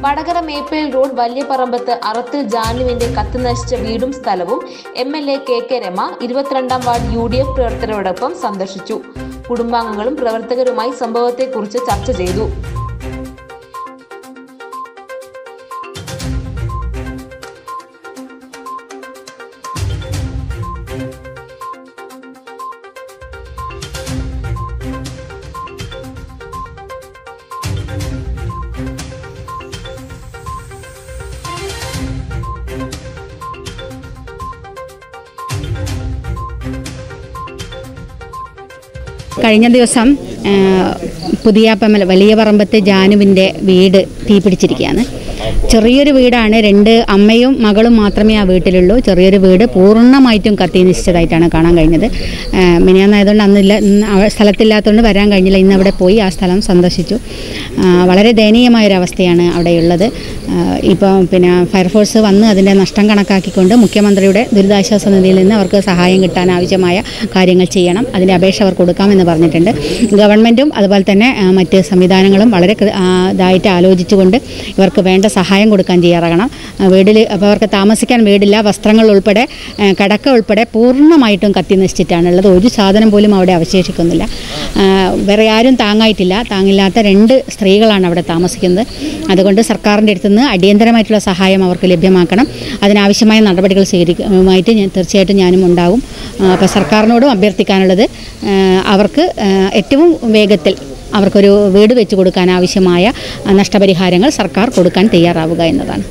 Vadakara Meppel road Valiyaparambath Arathil ജാനുവിന്റെ കത്ത് നശിച്ച വീടും സ്ഥലവും M L A K K Rema ഇരുപത്തിരണ്ടാം വാർഡ് യു ഡി എഫ് പ്രവർത്തകരോടൊപ്പം സന്ദർശിച്ചു കുടുംബാംഗങ്ങളും പ്രവർത്തകരുമായി സംഭവത്തെക്കുറിച്ച് ചർച്ച ചെയ്തു കഴിഞ്ഞ ദിവസം ആ, പുതിയാപ്പമ്മൽ വലിയ പറമ്പത്തെ ജാനുവിൻ്റെ വീട് തീപിടിച്ചിരിക്കുകയാണ് ചെറിയൊരു വീടാണ് രണ്ട് അമ്മയും മകളും മാത്രമേ ആ വീട്ടിലുള്ളൂ ചെറിയൊരു വീട് പൂർണ്ണമായിട്ടും കത്തി നശിച്ചതായിട്ടാണ് കാണാൻ കഴിഞ്ഞത് ആ, മിനിയാന്നായതുകൊണ്ട് അന്നില്ല ഇന്ന് അവ- സ്ഥലത്തില്ലാത്തതുകൊണ്ട് വരാൻ കഴിഞ്ഞില്ല ഇന്ന് അവിടെ പോയി ആ സ്ഥലം സന്ദർശിച്ചു ആ, വളരെ ദയനീയമായൊരവസ്ഥയാണ് അവിടെയുള്ളത് ഇപ്പോൾ പിന്നെ ഫയർഫോഴ്സ് വന്ന് അതിൻ്റെ നഷ്ടം കണക്കാക്കിക്കൊണ്ട് മുഖ്യമന്ത്രിയുടെ ദുരിതാശ്വാസ നിധിയിൽ നിന്ന് അവർക്ക് സഹായം കിട്ടാൻ ആവശ്യമായ കാര്യങ്ങൾ ചെയ്യണം അതിൻ്റെ അപേക്ഷ അവർ കൊടുക്കാമെന്ന് പറഞ്ഞിട്ടുണ്ട് ഗവൺമെൻറ്റും അതുപോലെ തന്നെ ആ, മറ്റ് സംവിധാനങ്ങളും വളരെ കൃ- ആ, ഇതായിട്ട് ആലോചിച്ചുകൊണ്ട് ഇവർക്ക് വേണ്ട സഹായം കൊടുക്കാൻ തയ്യാറാകണം വീട്ടിൽ അപ്പോൾ അവർക്ക് താമസിക്കാൻ വീടില്ല വസ്ത്രങ്ങൾ ഉൾപ്പെടെ ആ, കടക്ക ഉൾപ്പെടെ പൂർണ്ണമായിട്ടും കത്തി നശിച്ചിട്ടാണുള്ളത് ഒരു സാധനം പോലും അവിടെ അവശേഷിക്കുന്നില്ല ആ, വേറെ ആരും താങ്ങായിട്ടില്ല താങ്ങില്ലാത്ത രണ്ട് സ്ത്രീകളാണ് അവിടെ താമസിക്കുന്നത് അതുകൊണ്ട് സർക്കാരിൻ്റെ അടുത്ത് നിന്ന് അടിയന്തരമായിട്ടുള്ള സഹായം അവർക്ക് ലഭ്യമാക്കണം അതിനാവശ്യമായ നടപടികൾ സ്വീകരിക്കുമായിട്ട് ഞാൻ തീർച്ചയായിട്ടും ഞാനും ഉണ്ടാവും ആ, അപ്പോൾ സർക്കാരിനോടും അഭ്യർത്ഥിക്കാനുള്ളത് ആ, അവർക്ക് ആ, ഏറ്റവും വേഗത്തിൽ അവർക്കൊരു വീട് വെച്ച് കൊടുക്കാൻ ആവശ്യമായ ആ, നഷ്ടപരിഹാരങ്ങൾ സർക്കാർ കൊടുക്കാൻ തയ്യാറാവുക എന്നതാണ്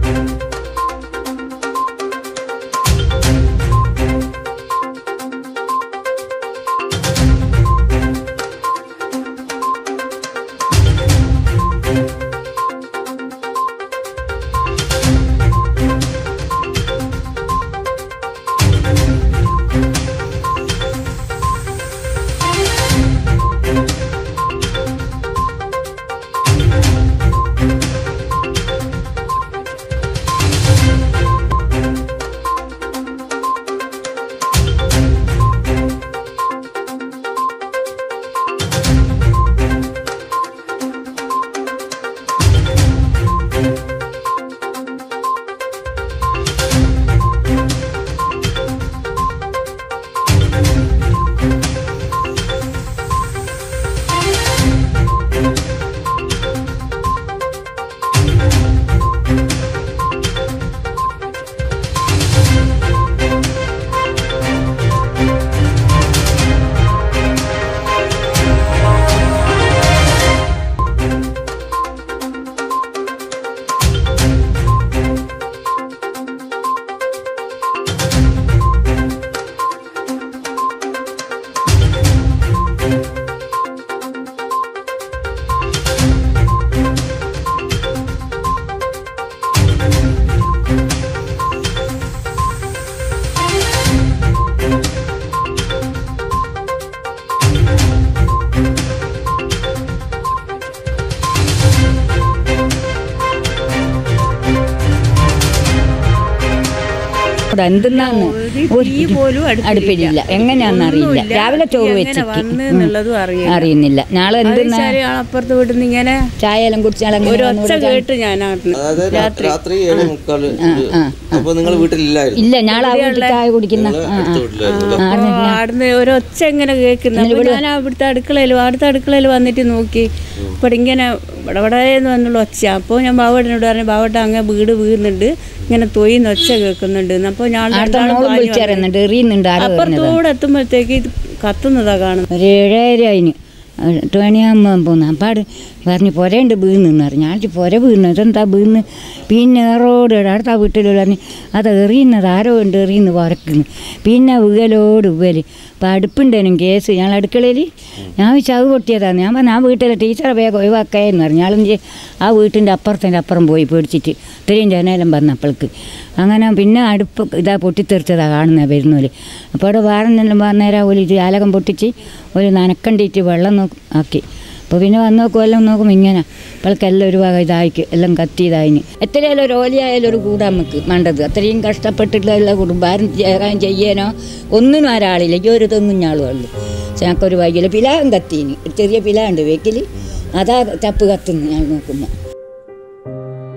ഇവിടെ എന്തെന്നാന്ന് ഒരു തീ പോലും അടുപ്പിലില്ല എങ്ങനെയാണെന്ന് അറിയില്ല രാവിലെ ചോറ് വെച്ചിട്ട് എന്നുള്ളതും അറിയില്ല അറിയുന്നില്ല നാളെ എന്തെന്നാ അപ്പുറത്ത് വീട്ടിൽ നിന്ന് ഇങ്ങനെ ചായ എല്ലാം കുടിച്ചാൽ ഒരു ഒച്ച കേട്ട് ഞാൻ അതായത് രാത്രി രാത്രി ഏഴ് മുക്കാല് അപ്പൊ നിങ്ങൾ വീട്ടിലില്ലായിരുന്നു ഇല്ല ഞാളെ ആ വീട്ടിൽ ചായ കുടിക്കുന്ന ആ, ആ. അടുത്ത വീട്ടിലായിരുന്നു ആ, അറിഞ്ഞില്ല. അപ്പൊ അവിടുന്ന് ഒരു ഒച്ച ഇങ്ങനെ കേൾക്കുന്നു അപ്പൊ ഞാൻ അവിടുത്തെ അടുക്കളയിൽ അടുത്ത അടുക്കളയിൽ വന്നിട്ട് നോക്കി ഇവിടെ ഇങ്ങനെ ഇവിടെ ഇവിടെ എന്ന് വന്നുള്ള ഒച്ച അപ്പോൾ ഞാൻ ബാവട്ടനോട് പറഞ്ഞു ബാവട്ട അങ്ങ് വീട് വീഴുന്നുണ്ട് ഇങ്ങനെ തൊയ്യുന്ന ഒച്ച കേൾക്കുന്നുണ്ട് അപ്പോൾ ഞാൻ അടുത്ത മോളും വിളിച്ചറിയുന്നുണ്ട് എറിയുന്നുണ്ട് ആരോ എറിഞ്ഞത്. അപ്പുറത്തൂടെ എത്തുമ്പോഴത്തേക്ക് ഇത് കത്തുന്നതാ കാണുന്നത് ഒരു ഏഴര അതിന് എട്ട് മണിയാകുമ്പോൾ പോന്നു അപ്പാട് പറഞ്ഞു പുരയുണ്ട് വീണെന്ന് പറഞ്ഞു ഞാൻ പുര വീണ് ഇതെന്താ വീണ് പിന്നെ റോഡ് അടുത്ത വീട്ടിൽ പറഞ്ഞു അത് എറിയുന്നത് ആരോ ഉണ്ട് എറിയുന്നു പുരക്കുന്നു പിന്നെ വീകലോട് വീകല് അപ്പം അടുപ്പുണ്ടേനും കേസ് ഞങ്ങൾ അടുക്കളയിൽ ഞാൻ ചവ് പൊട്ടിയതാണ് ഞാൻ പറഞ്ഞു ആ വീട്ടിലെ ടീച്ചറെ വേഗം ഒഴിവാക്കായെന്ന് പറഞ്ഞു ഞാളും ചെയ്- ആ വീട്ടിൻ്റെ അപ്പുറത്തിൻ്റെ അപ്പുറം പോയി പേടിച്ചിട്ട് ഇത്രയും ജനലം വന്നപ്പോൾക്ക് അങ്ങനെ പിന്നെ അടുപ്പ് ഇതാ പൊട്ടിത്തെറിച്ചതാണ് കാണുന്നത് വരുന്നോല് അപ്പോൾ അവിടെ വേറെ എന്തെല്ലാം നേരം ഒരു ജാലകം പൊട്ടിച്ച് ഒരു നനക്കണ്ടിട്ട് വെള്ളം നോക്കും ആക്കി അപ്പോൾ പിന്നെ വന്ന് നോക്കും എല്ലാം നോക്കും ഇങ്ങനെ ഇപ്പോഴൊക്കെ എല്ലാം ഒരു വക ഇതായിക്ക് എല്ലാം കത്തി ഇതായിന് എത്രയായാലും ഒരു ഓലിയായാലും ഒരു കൂടാ നമുക്ക് വേണ്ടത് അത്രയും കഷ്ടപ്പെട്ടിട്ടുള്ള കുടുംബാരം ചെയ്യാൻ ചെയ്യാനോ ഒന്നിനും ഒരാളില്ല ഈ ഒരു തെങ്ങും ഞാളും ഉള്ളു ഞങ്ങൾക്കൊരു വൈകില്ല പിലാവും കത്തീന് ഒരു ചെറിയ പിലാണ്ട് വെക്കിൽ അതാ ചപ്പ് കത്തുന്നു ഞാൻ നോക്കുമ്പോൾ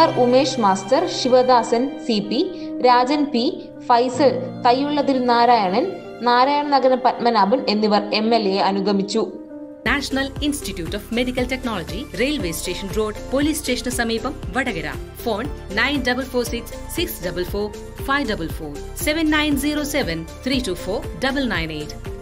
R Umesh master Sivadasan C P Rajan P Faisal Thayyullathil Narayanan Narayana Nagaram Padmanabhan എന്നിവർ എം എൽ എയെ അനുഗമിച്ചു national institute of medical technology railway station road police സ്റ്റേഷന് സമീപം Vadakara phone nine double four six six double four five double four seven nine zero seven three two four double nine eight